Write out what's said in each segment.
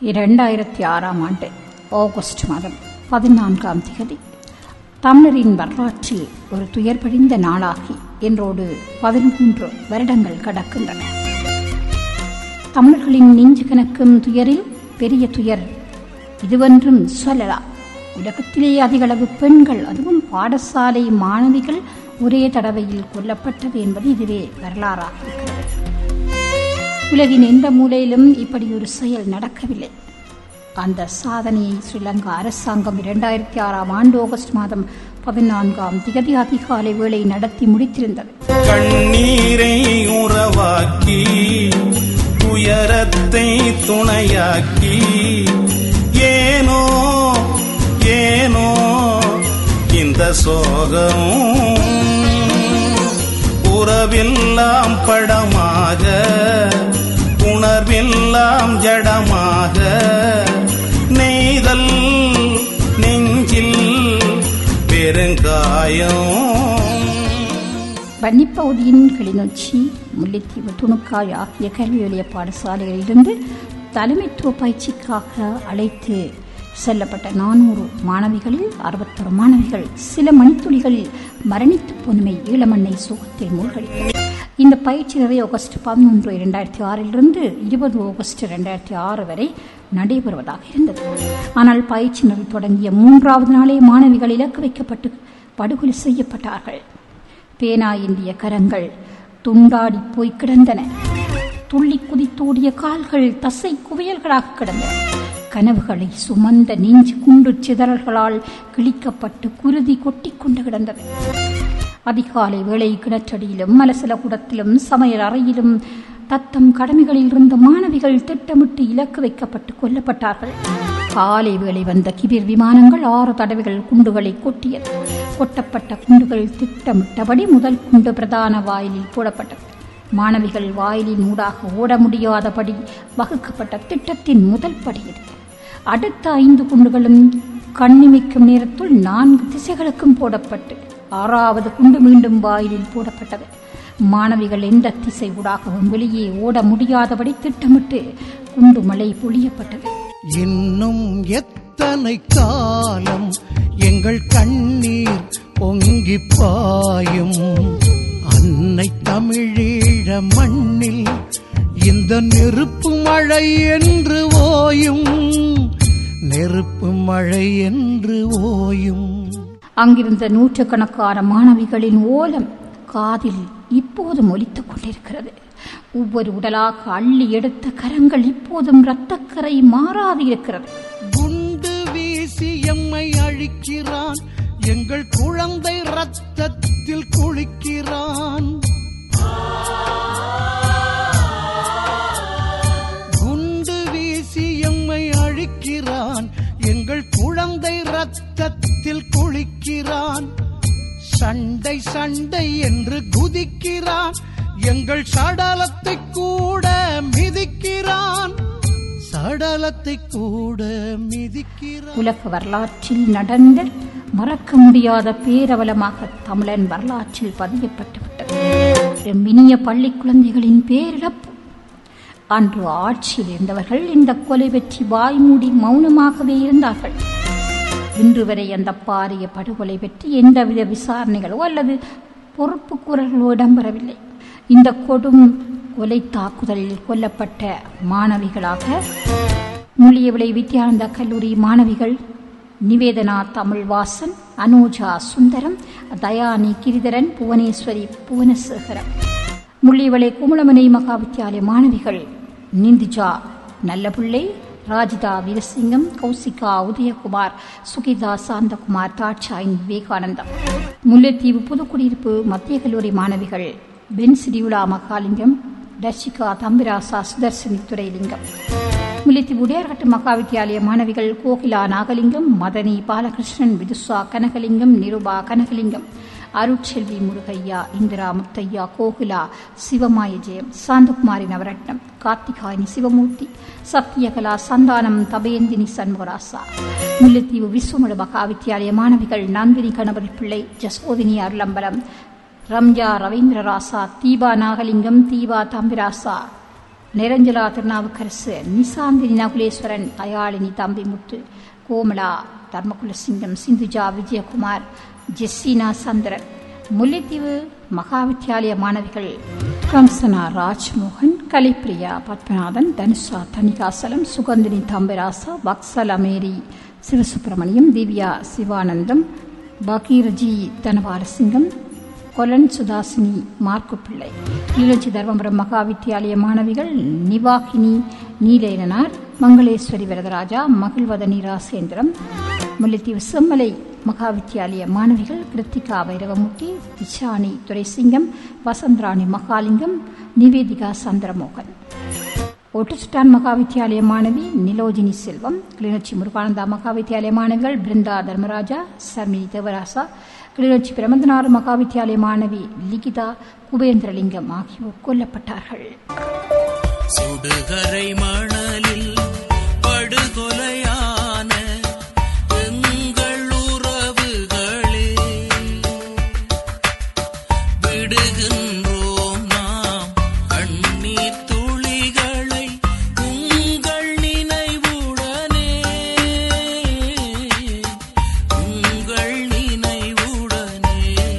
இரண்டாயிரத்தி ஆறாம் ஆண்டு ஆகஸ்ட் மாதம் பதினான்காம் திகதி தமிழரின் வரலாற்றில் ஒரு துயர்படிந்த நாளாகி என்றோடு பதிமூன்று வருடங்கள் கடக்கின்றன தமிழர்களின் நெஞ்சு கணக்கும் துயரில் பெரிய துயர் இதுவென்றும் சொல்லலாம் உலகத்திலே அதிகளவு பெண்கள் அதுவும் பாடசாலை மாணவிகள் ஒரே தடவையில் கொல்லப்பட்டது என்பது இதுவே வரலாறாக இருக்கிறது உலகின் எந்த மூலையிலும் இப்படி ஒரு செயல் நடக்கவில்லை அந்த சாதனையை ஸ்ரீலங்கா அரசாங்கம் இரண்டாயிரத்தி ஆறாம் ஆண்டு ஆகஸ்ட் மாதம் பதினான்காம் திகதி அதிகாலை வேளை நடத்தி முடித்திருந்தது கண்ணீரை உறவாக்கி துயரத்தை துணையாக்கி ஏனோ ஏனோ இந்த சோகம் உறவெல்லாம் படமாக உணர்வெல்லாம் ஜடமாக நெய்தல் நெஞ்சில் பெருங்காயம் வன்னிப்பகுதியின் கிளிநொச்சி முல்லைத்தீவு துணுக்காய் ஆகிய கல்வி நிலைய பாடசாலைகளிலிருந்து தலைமைத்துவ பயிற்சிக்காக அழைத்து செல்லப்பட்ட நானூறு மாணவிகளில் அறுபத்தொரு மாணவிகள் சில மணித்துளிகளில் மரணித்து போனமை ஈழமண்ணை சோகத்தில் மூழ்கடி இந்த பயிற்சி நிறை ஆகஸ்ட் பதினொன்று இரண்டாயிரத்தி ஆறிலிருந்து இருபது ஆகஸ்ட் இரண்டாயிரத்தி ஆறு வரை நடைபெறுவதாக இருந்தது ஆனால் பயிற்சி நிறை தொடங்கிய மூன்றாவது நாளே மாணவிகள் இலக்கு வைக்கப்பட்டு படுகொலை செய்யப்பட்டார்கள் பேனா இந்திய கரங்கள் துண்டாடி போய் கிடந்தன துள்ளி குதித்தோடிய கால்கள் தசை குவியல்களாக கிடந்தன கனவுகளை சுமந்த நெஞ்சு குண்டு சிதறல்களால் கிழிக்கப்பட்டு குருதி கொட்டிக்கொண்டு கிடந்தது அதிகாலை வேளை கிணற்றடியிலும் மலசல குடத்திலும் சமையல் அறையிலும் தத்தம் கடமைகளில் இருந்த மாணவிகள் திட்டமிட்டு இலக்கு வைக்கப்பட்டு கொல்லப்பட்டார்கள் காலை வேளை வந்த கிபிர் விமானங்கள் ஆறு தடவைகள் குண்டுகளை கொட்டியது கொட்டப்பட்ட குண்டுகள் திட்டமிட்டபடி முதல் குண்டு பிரதான வாயிலில் போடப்பட்டது மாணவிகள் வாயிலின் ஊடாக ஓட முடியாதபடி வகுக்கப்பட்ட திட்டத்தின் முதல் படி இது அடுத்த ஐந்து குண்டுகளும் கண்ணிமைக்கும் நேரத்துள் நான்கு திசைகளுக்கும் போடப்பட்டு ஆறாவது குண்டு மீண்டும் வாயிலில் போடப்பட்டது மாணவிகள் எந்த திசை ஊடாகவும் வெளியே ஓட முடியாதபடி திட்டமிட்டு குண்டு மழை பொழியப்பட்டது இன்னும் எத்தனை காலம் எங்கள் கண்ணீர் பொங்கி பாயும் அன்னை தமிழீழ மண்ணில் இந்த நெருப்பு மழை என்று ஓயும் நெருப்பு மழை என்று ஓயும் அங்கிருந்த நூற்றுக்கணக்கான மாணவிகளின் ஓலம் காதில் இப்போதும் ஒலித்துக் கொண்டிருக்கிறது ஒவ்வொரு உடலாக அள்ளி எடுத்த கரங்கள் இப்போதும் இரத்தக்கரை மாறாது இருக்கிறது குண்டு வீசி எம்மை அழிக்கிறான் எங்கள் குழந்தை ரத்தத்தில் குளிக்கிறான் குண்டு வீசி எம்மை அழிக்கிறான் எங்கள் குழந்தை ரத்தத்தில் குளிக்கிறான் சண்டை சண்டை என்று குதிக்கிறான் எங்கள் சடலத்தை கூட மிதிக்கிறான் சடலத்தை கூட மிதிக்கிறான் உலக வரலாற்றில் நடந்த மறக்க முடியாத பேரவலமாக தமிழன் வரலாற்றில் பதியப்பட்டுவிட்டது எம்மினிய பள்ளி குழந்தைகளின் பேரிழப்பு அன்று ஆட்சியில் இருந்தவர்கள் இந்த கொலை பற்றி வாய்மூடி மௌனமாகவே இருந்தார்கள் இன்று வரை அந்த பாரிய படுகொலை பற்றி எந்தவித விசாரணைகளோ அல்லது பொறுப்பு கூறல்களோ இடம்பெறவில்லை இந்த கொடும் கொலை தாக்குதலில் கொல்லப்பட்ட மாணவிகளாக முள்ளியவிளை வித்யானந்தா கல்லூரி மாணவிகள் நிவேதனா தமிழ்வாசன் அனூஜா சுந்தரம் தயானி கிரிதரன் புவனேஸ்வரி புவனசேகரம் முள்ளியவளை குமுளமனை மகாவித்யாலய மாணவிகள் நிந்திஜா நல்லபிள்ளை ராஜிதா வீரசிங்கம் கௌசிகா உதயகுமார் சுகிதா சாந்தகுமார் தாட்சாயின் விவேகானந்தம் முல்லைத்தீவு புதுக்குடியிருப்பு மத்திய கல்லூரி மாணவிகள் பென் சிறியுலா மகாலிங்கம் தர்ஷிகா தம்பிராசா சுதர்சனி துரைலிங்கம் முல்லைத்தீவு உடையார்கட்டு மகாவித்யாலய மாணவிகள் கோகிலா நாகலிங்கம் மதனி பாலகிருஷ்ணன் விதுசா கனகலிங்கம் நிருபா கனகலிங்கம் அருட்செல்வி முருகையா இந்திரா முத்தையா கோகுலா சிவமாய ஜெயம் சாந்தகுமாரி நவரட்னம் கார்த்திகாயினி சிவமூர்த்தி சத்யகலா சந்தானம் தபேந்தினி சண்முகராசா முல்லைத்தீவு விஸ்வமட மகாவித்யாலய மாணவிகள் நந்தினி கணபதி பிள்ளை ஜசோதினி அருளம்பலம் ரம்யா ரவீந்திரராசா தீபா நாகலிங்கம் தீபா தம்பிராசா நிரஞ்சலா திருநாவுக்கரசு நிசாந்தினி நகுலேஸ்வரன் தயாளினி தம்பிமுத்து கோமலா தர்மகுலசிங்கம் சிந்துஜா விஜயகுமார் ஜெஸ்ஸினா சந்திரன் முல்லைத்தீவு மகாவித்யாலய மாணவிகள் கம்சனா ராஜ்மோகன் கலிப்பிரியா பத்மநாதன் தனுஷா தனிகாசலம் சுகந்தினி தம்பிராசா வக்சல் அமேரி சிவசுப்பிரமணியம் திவ்யா சிவானந்தம் பகீர்ஜி தனபாலசிங்கம் கொலன் சுதாசினி மார்க்குப்பிள்ளை கிளிநொச்சி தர்மபுரம் மகா வித்தியாலய மாணவிகள் நிவாகினி நீலேரனார் மங்களேஸ்வரி வரதராஜா மகிழ்வதனி ராசேந்திரம் முல்லைத்தீவு செம்மலை மகா வித்தியாலய மாணவிகள் கிருத்திகா வைரவமூர்த்தி திஷானி துரைசிங்கம் வசந்தராணி மகாலிங்கம் நிவேதிகா சந்திரமோகன் ஒட்டுஸ்டான் மகாவித்யாலய மாணவி நிலோஜினி செல்வம் கிளிநொச்சி முருகானந்தா மகாவித்யாலய மாணவிகள் பிருந்தா தர்மராஜா சர்மினி தேவராசா கிளிநொச்சி பிரமந்தனாறு மகாவித்யாலய மாணவி லிகிதா குபேந்திரலிங்கம் ஆகியோர் கொல்லப்பட்டார்கள் சுடுகரை மணலில் படுகொலையான எங்கள் உறவுகளே விடுகின்றோம் நாம் கண்ணீர் துளிகளை உங்கள் நினைவுடனே உங்கள் நினைவுடனே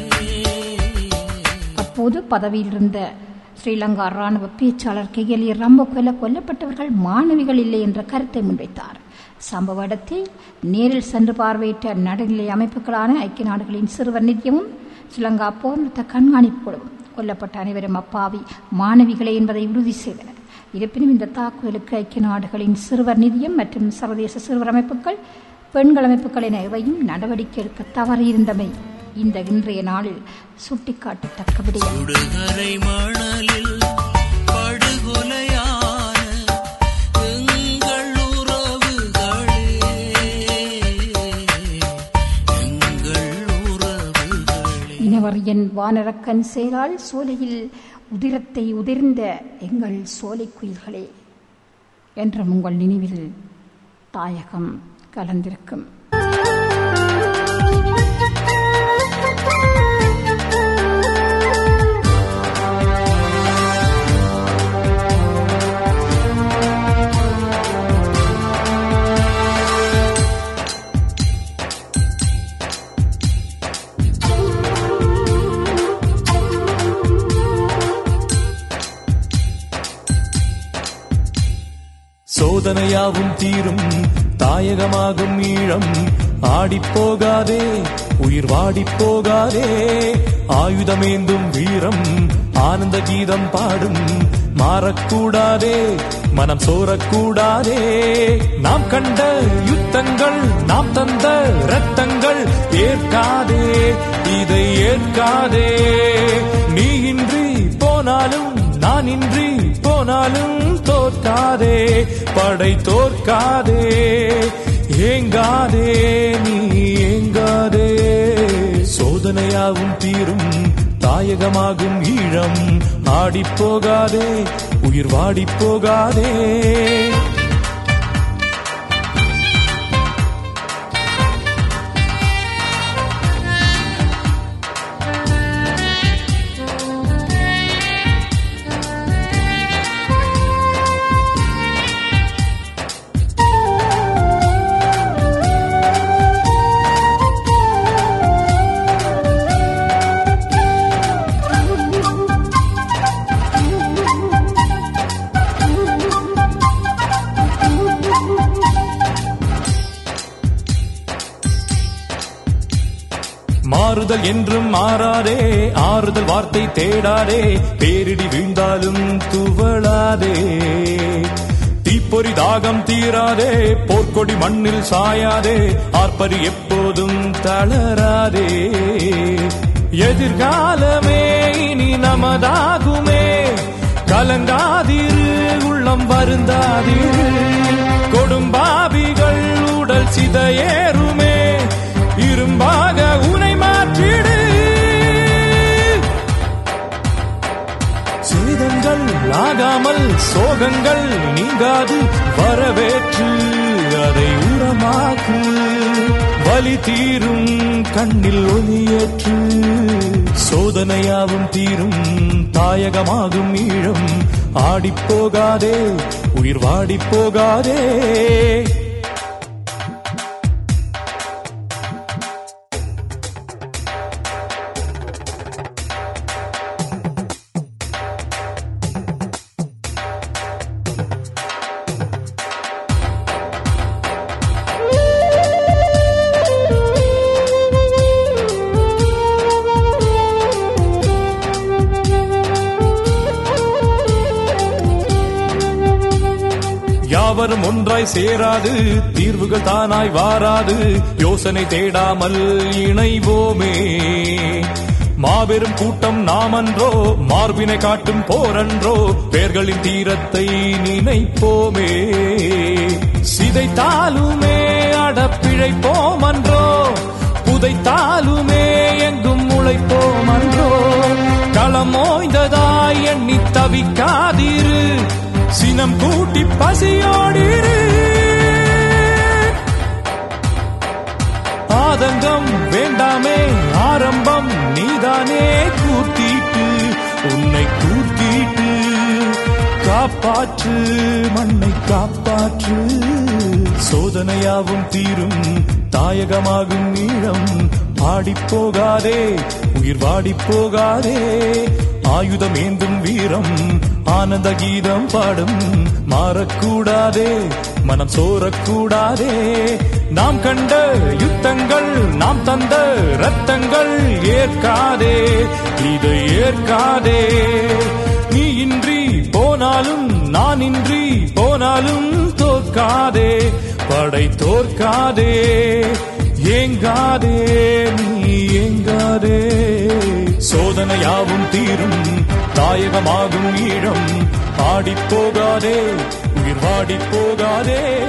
அப்போது பதவியில் இருந்த ஸ்ரீலங்கா ராணுவ பேச்சாளர் கெகலிய ரம்பொகொல கொல்லப்பட்டவர்கள் மாணவிகள் இல்லை என்ற கருத்தை முன்வைத்தார் சம்பவ இடத்தை நேரில் சென்று பார்வையிட்ட நடுநிலை அமைப்புகளான ஐக்கிய நாடுகளின் சிறுவர் நிதியமும் ஸ்ரீலங்கா போர் நிறுத்த கண்காணிப்பு குழுவும் கொல்லப்பட்ட அனைவரும் அப்பாவி மாணவிகளே என்பதை உறுதி செய்தனர் இருப்பினும் இந்த தாக்குதலுக்கு ஐக்கிய நாடுகளின் சிறுவர் நிதியம் மற்றும் சர்வதேச சிறுவர் அமைப்புகள் பெண்கள் அமைப்புகள் என எவையும் நடவடிக்கை எடுக்க தவறியிருந்தமை இந்த இன்றைய நாளில் சுட்டிக்காட்டத்தக்க விடயம் சுடுகரை மணலில் படுகொலையான எங்கள் உறவுகளே எங்கள் உறவுகளே இனவரியன் வானரக்கன் செயலால் சோலையில் உதிரத்தை உதிர்ந்த எங்கள் சோலை குயில்களே என்றும் உங்கள் நினைவில் தாயகம் கலந்திருக்கும் சோதனையாவும் தீரும் தாயகமாகும் ஈழம் ஆடிப் போகாதே உயிர் வாடிப் போகாதே ஆயுதமேந்தும் வீரம் ஆனந்த கீதம் பாடும் மாறக்கூடாதே மனம் சோரக்கூடாதே நாம் கண்ட யுத்தங்கள் நாம் தந்த ரத்தங்கள் ஏற்காதே இதை ஏற்காதே நீ இன்றி போனாலும் நான் இன்றி போனாலும் தோற்காதே படை தோற்காதே ஏங்காதே நீ ஏங்காதே சோதனையாகும் தீரும் தாயகமாகும் ஈழம் ஆடிப் போகாதே உயிர் வாடிப் போகாதே மாறுதல் என்றும் மாறாதே ஆறுதல் வார்த்தை தேடாதே பேரிடி வீழ்ந்தாலும் துவளாதே தீப்பொறி தாகம் தீராதே போர்க்கொடி மண்ணில் சாயாதே ஆர்ப்பரி எப்போதும் தளராதே எதிர்காலமே இனி நமதாகுமே கலங்காதிரு உள்ளம் வருந்தாதிரு கொடும்பாபிகள் உடல் சிதையேறுமே இரும்பாக உனை மாற்றிடு சேதங்கள் ஆகாமல் சோகங்கள் நீங்காது வரவேற்று அதை உரமாக்கு வலி தீரும் கண்ணில் ஒளியேற்று சோதனையாவும் தீரும் தாயகமாகும் ஈழம் ஆடிப் போகாதே உயிர் வாடிப் போகாதே யாவரும் ஒன்றாய் சேராது தீர்வுகள் தானாய் வாராது யோசனை தேடாமல் இணைவோமே மாபெரும் கூட்டம் நாமன்றோ மார்பினை காட்டும் போரன்றோ பேர்களின் தீரத்தை நினைப்போமே சிதைத்தாலுமே அடப்பிழைப்போம் அன்றோ புதைத்தாலுமே எங்கும் உழைப்போம் அன்றோ களம் ஓய்ந்ததாய் எண்ணி தவிக்காதிரு சினம் கூட்டி பசியோடிரு ஆதங்கம் வேண்டாமே ஆரம்பம் நீதானே கூட்டிட்டு உன்னை கூட்டிட்டு காப்பாற்று மண்ணை காப்பாற்று சோதனையாவும் தீரும் தாயகமாகும் ஈழம் பாடிப் போகாதே உயிர் வாடிப் போகாதே ஆயுதம் ஏந்தும் வீரம் ஆனந்த கீதம் பாடும் மாறக்கூடாதே மனம் சோரக்கூடாதே நாம் கண்ட யுத்தங்கள் நாம் தந்த ரத்தங்கள் ஏற்காதே இதை ஏற்காதே நீ இன்றி போனாலும் நான் இன்றி போனாலும் தோற்காதே படை தோற்காதே ஏங்காதே நீ ஏங்காதே சோதனையாவும் தீரும் தாயகமாகும் ஈழம் ஆடிப் போகாதே உயிர் வாடிப் போகாதே